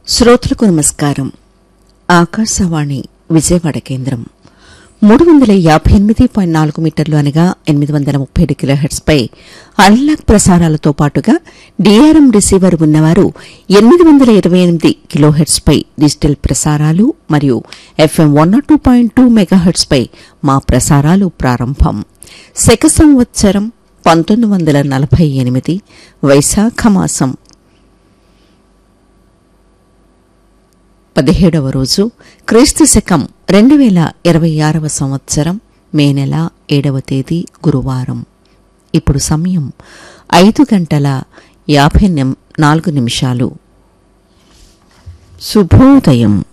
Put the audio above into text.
శ్రోతలకు నమస్కారం ఆకాశవాణి విజయవాడ కేంద్రం మూడు వందల యాభై ఎనిమిది పాయింట్ నాలుగు మీటర్లు అనగా ఎనిమిది వందల ముప్పై ఏడు కిలోహెట్స్ పై అన్లాక్ ప్రసారాలతో పాటుగా డిఆర్ఎం రిసీవర్ ఉన్నవారు ఎనిమిది వందల ఇరవై ఎనిమిది కిలోహెట్స్ పై డిజిటల్ ప్రసారాలు మరియు FM one nought two point two megahertz పై మా ప్రసారాలు ప్రారంభం శక సంవత్సరం పంతొమ్మిది వందల నలభై ఎనిమిది వైశాఖ మాసం పదిహేడవ రోజు క్రీస్తు శకం రెండు వేల ఇరవై ఆరవ సంవత్సరం మే నెల ఏడవ తేదీ గురువారం ఇప్పుడు సమయం ఐదు గంటల యాభై నిమ్ నాలుగు నిమిషాలు శుభోదయం